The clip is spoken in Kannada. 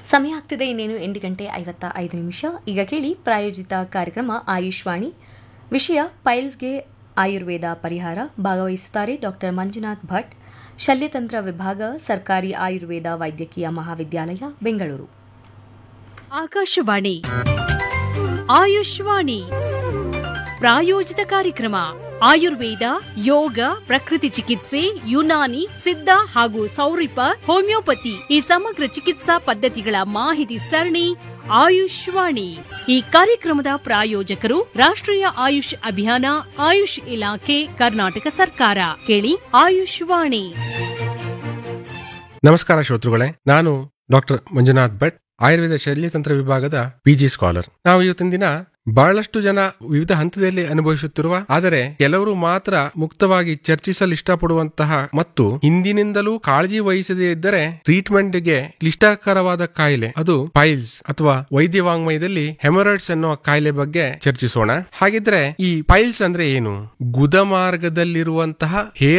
ಸಮಯ ಆಗ್ತಿದೆ ಇನ್ನೇನು ಎಂಟು ಗಂಟೆ ಐವತ್ತ ಐದು ನಿಮಿಷ ಈಗ ಕೇಳಿ ಪ್ರಾಯೋಜಿತ ಕಾರ್ಯಕ್ರಮ ಆಯುಷ್ವಾಣಿ ವಿಷಯ ಪೈಲ್ಸ್ಗೆ ಆಯುರ್ವೇದ ಪರಿಹಾರ ಭಾಗವಹಿಸುತ್ತಾರೆ ಡಾಕ್ಟರ್ ಮಂಜುನಾಥ್ ಭಟ್ ಶಲ್ಯತಂತ್ರ ವಿಭಾಗ ಸರ್ಕಾರಿ ಆಯುರ್ವೇದ ವೈದ್ಯಕೀಯ ಮಹಾವಿದ್ಯಾಲಯ ಬೆಂಗಳೂರು ಆಕಾಶವಾಣಿ ಆಯುಷ್ವಾಣಿ ಪ್ರಾಯೋಜಿತ ಕಾರ್ಯಕ್ರಮ ಆಯುರ್ವೇದ ಯೋಗ ಪ್ರಕೃತಿ ಚಿಕಿತ್ಸೆ ಯುನಾನಿ ಸಿದ್ಧ ಹಾಗೂ ಸೌರಿಪ ಹೋಮಿಯೋಪತಿ ಈ ಸಮಗ್ರ ಚಿಕಿತ್ಸಾ ಪದ್ಧತಿಗಳ ಮಾಹಿತಿ ಸರಣಿ ಆಯುಷ್ವಾಣಿ ಈ ಕಾರ್ಯಕ್ರಮದ ಪ್ರಾಯೋಜಕರು ರಾಷ್ಟ್ರೀಯ ಆಯುಷ್ ಅಭಿಯಾನ ಆಯುಷ್ ಇಲಾಖೆ ಕರ್ನಾಟಕ ಸರ್ಕಾರ ಕೇಳಿ ಆಯುಷ್ವಾಣಿ ನಮಸ್ಕಾರ ಶ್ರೋತೃಗಳೇ ನಾನು ಡಾಕ್ಟರ್ ಮಂಜುನಾಥ್ ಭಟ್ ಆಯುರ್ವೇದ ಶಲ್ಯತಂತ್ರ ವಿಭಾಗದ ಪಿಜಿ ಸ್ಕಾಲರ್ ನಾವು ಇವತ್ತಿನ ದಿನ ಬಹಳಷ್ಟು ಜನ ವಿವಿಧ ಹಂತದಲ್ಲಿ ಅನುಭವಿಸುತ್ತಿರುವ ಆದರೆ ಕೆಲವರು ಮಾತ್ರ ಮುಕ್ತವಾಗಿ ಚರ್ಚಿಸಲು ಇಷ್ಟಪಡುವಂತಹ ಮತ್ತು ಹಿಂದಿನಿಂದಲೂ ಕಾಳಜಿ ವಹಿಸದೇ ಇದ್ದರೆ ಟ್ರೀಟ್ಮೆಂಟ್ಗೆ ಕ್ಲಿಷ್ಟಕರವಾದ ಕಾಯಿಲೆ ಅದು ಪೈಲ್ಸ್ ಅಥವಾ ವೈದ್ಯ ವಾಂಗ್ಮಯದಲ್ಲಿ ಹೆಮರಾಯ್ಡ್ಸ್ ಅನ್ನುವ ಕಾಯಿಲೆ ಬಗ್ಗೆ ಚರ್ಚಿಸೋಣ ಹಾಗಿದ್ರೆ ಈ ಪೈಲ್ಸ್ ಅಂದ್ರೆ ಏನು ಗುದಮಾರ್ಗದಲ್ಲಿರುವಂತಹ ಹೇರ್